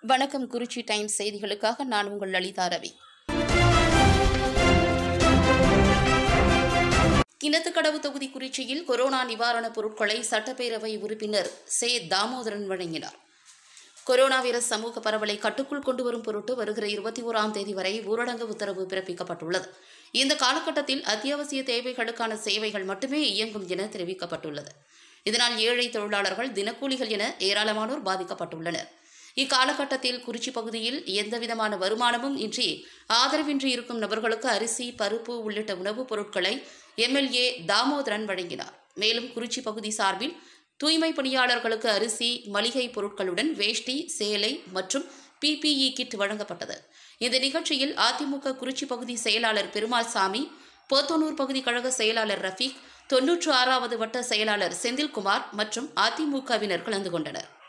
வணக்கம் குறிச்சி டைம்ஸ் செய்திகளுக்காக நான் உங்கள் லலிதா ரவி கிணத்துக்கடவு தொகுதி குறிச்சியில் கொரோனா நிவாரணப் பொருட்களை சட்டப்பேரவை உறுப்பினர் சே தாமோதரன் வழங்கினார் கொரோனா வைரஸ் சமூக பரவலை கட்டுக்குள் கொண்டு வரும் பொருட்டு வருகிற இருபத்தி ஓராம் தேதி வரை ஊரடங்கு உத்தரவு பிறப்பிக்கப்பட்டுள்ளது இந்த காலகட்டத்தில் அத்தியாவசிய தேவைகளுக்கான சேவைகள் மட்டுமே இயங்கும் என தெரிவிக்கப்பட்டுள்ளது இதனால் ஏழை தொழிலாளர்கள் தினக்கூலிகள் என ஏராளமானோர் பாதிக்கப்பட்டுள்ளனர் இக்காலகட்டத்தில் குறிச்சி பகுதியில் எந்தவிதமான வருமானமும் இன்றி ஆதரவின்றி இருக்கும் நபர்களுக்கு அரிசி பருப்பு உள்ளிட்ட உணவுப் பொருட்களை எம்எல்ஏ தாமோதரன் வழங்கினார் மேலும் குறிச்சி பகுதி சார்பில் தூய்மை பணியாளர்களுக்கு அரிசி மளிகை பொருட்களுடன் வேஷ்டி சேலை மற்றும் பிபிஇ கிட் வழங்கப்பட்டது இந்த நிகழ்ச்சியில் அதிமுக குறிச்சி பகுதி செயலாளர் பெருமாள் சாமி போத்தனூர் பகுதி கழக செயலாளர் ரஃபீக் தொன்னூற்று ஆறாவது வட்ட செயலாளர் செந்தில்குமார் மற்றும் அதிமுகவினர் கலந்து கொண்டனர்